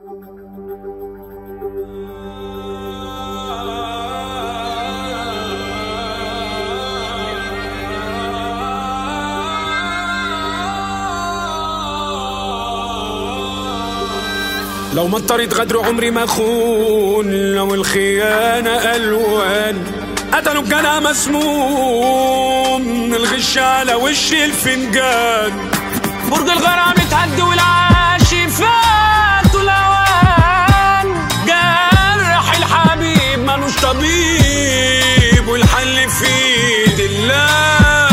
لو مطرت غدر عمري ما خون لو الخيانة ألوان قتلوا الجنى مسموم الغش على وش الفنجان برج الغرام اتهد والعاشي فاتوا الأوان جرح الحبيب ملوش طبيب والحل في ايد الله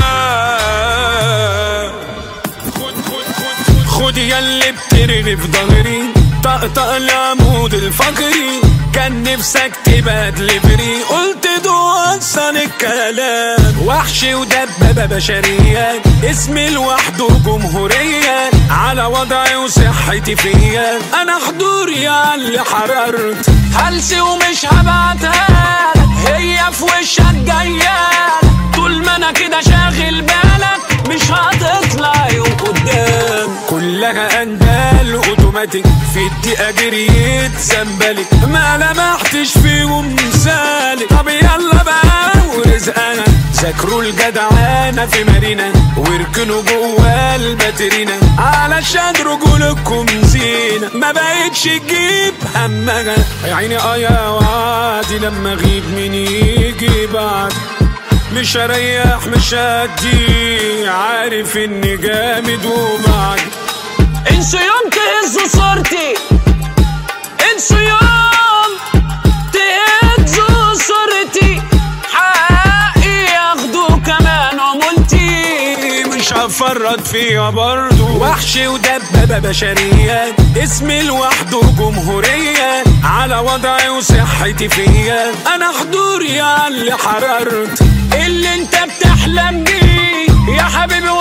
خد خد خد خد خد ياللي بترغي في ظهري طقطق العمود الفقري كان نفسك تبقى دليفري قلت توصل الكلام وحش ودبابة بشرية اسمي لوحده جمهورية على وضعي وصحتي فيا انا حضوري على اللي حررت هلسي ومش هبعتها لك. هي في وشك جاية طول ما انا كده شاغل بالك مش هتطلع يوم قدام كلها اندال اوتوماتيك في الدقيقة جريت زنبلك ما لمحتش فيهم سالك طب يلا بقى ورزقنا ذاكروا الجدعانة في مارينا واركنوا جوا الباترينا علشان رجولكم زينة ما بقتش تجيب همها يا عيني اه يا وعدي لما اغيب مين يجي بعد مش هريح مش هدي عارف اني جامد وبعد انسوا يوم تهزوا صورتي انسوا يوم تهزوا صورتي حقي ياخدوا كمان عمولتي مش هفرط فيها برضو وحش ودبابة بشرية اسمي لوحده جمهورية على وضعي وصحتي فيا انا حضوري على اللي حررت اللي انت بتحلم بيه يا حبيبي